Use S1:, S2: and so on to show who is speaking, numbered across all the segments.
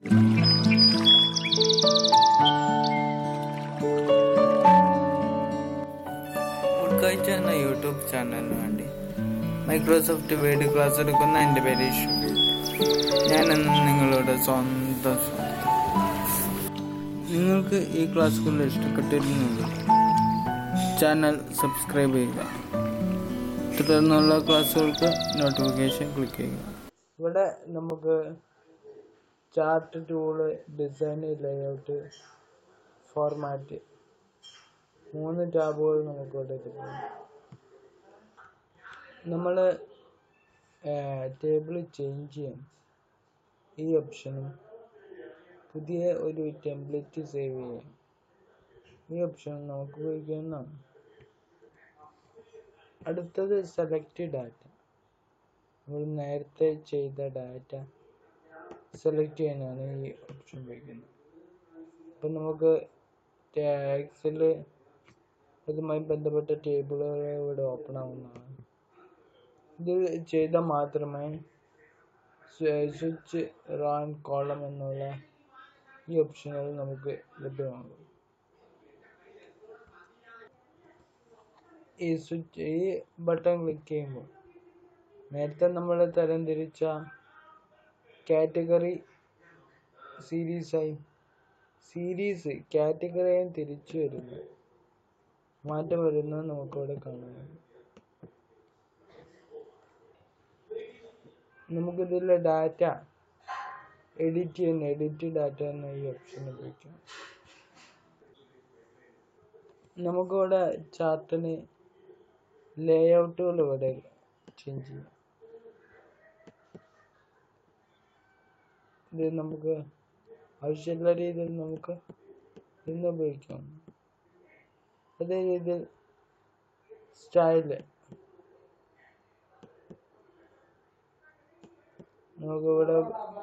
S1: ഉൾക്കാഴ്ച എന്ന യൂട്യൂബ് ചാനലിന് വേണ്ടി മൈക്രോസോഫ്റ്റ് വേർഡ് ക്ലാസ് എടുക്കുന്ന എൻ്റെ പേര് ഇഷു ഞാൻ ഇന്ന് നിങ്ങളുടെ സ്വന്തം സുഹൃത്ത് നിങ്ങൾക്ക് ഈ ക്ലാസ്സുകൾ ഇഷ്ടപ്പെട്ടിരുന്നെങ്കിൽ ചാനൽ സബ്സ്ക്രൈബ് ചെയ്യുക തുടർന്നുള്ള ക്ലാസ്സുകൾക്ക് നോട്ടിഫിക്കേഷൻ ക്ലിക്ക് ചെയ്യുക ഇവിടെ നമുക്ക് chart tool design layout format മൂന്ന് ടാബുകൾ നമുക്ക് ഇവിടെ കിട്ടും നമ്മൾ ടേബിൾ ചേഞ്ച് ചെയ്യാം ഈ ഓപ്ഷനും പുതിയ ഒരു ടെംപ്ലേറ്റ് സേവ് ചെയ്യാം ഈ ഓപ്ഷൻ നമുക്ക് ഉപയോഗിക്കാവുന്നതാണ് അടുത്തത് സെലക്ട് ഡാറ്റ നമ്മൾ നേരത്തെ ചെയ്ത ഡാറ്റ സെലക്ട് ചെയ്യാനാണ് ഈ ഓപ്ഷൻ ഉപയോഗിക്കുന്നത് അപ്പം നമുക്ക് എക്സൽ അതുമായി ബന്ധപ്പെട്ട ടേബിളുകൾ ഇവിടെ ഓപ്പൺ ആവുന്നതാണ് ഇത് ചെയ്താൽ മാത്രമേ സ്വിച്ച് റാൻ കോളം എന്നുള്ള ഈ ഓപ്ഷനുകൾ നമുക്ക് ലഭ്യമാകും ഈ സ്വിച്ച് ഈ ബട്ടൺ ക്ലിക്ക് ചെയ്യുമ്പോൾ നേരത്തെ നമ്മൾ തരംതിരിച്ച കാറ്റഗറി സീരീസായി സീരീസ് കാറ്റഗറിയായി തിരിച്ചു വരുന്നു മാറ്റം വരുന്നത് നമുക്കിവിടെ കാണാം നമുക്കിതിലെ ഡാറ്റ എഡിറ്റ് ചെയ്യുന്ന എഡിറ്റ് ഡാറ്റ എന്ന ഈ ഓപ്ഷൻ ഉപയോഗിക്കാം നമുക്കിവിടെ ചാർട്ടിന് ലേഔട്ടുകൾ ഇവിടെ ചേഞ്ച് ചെയ്യാം ഇത് നമുക്ക് ആവശ്യമുള്ള രീതിയിൽ നമുക്ക് ഇന്ന് ഉപയോഗിക്കാം അതേ രീതിയിൽ സ്റ്റൈല് നമുക്ക് ഇവിടെ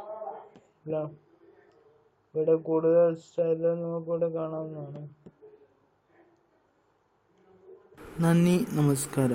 S1: ഇവിടെ കൂടുതൽ സ്റ്റൈല് നമുക്കിവിടെ കാണാവുന്നതാണ് നന്ദി നമസ്കാരം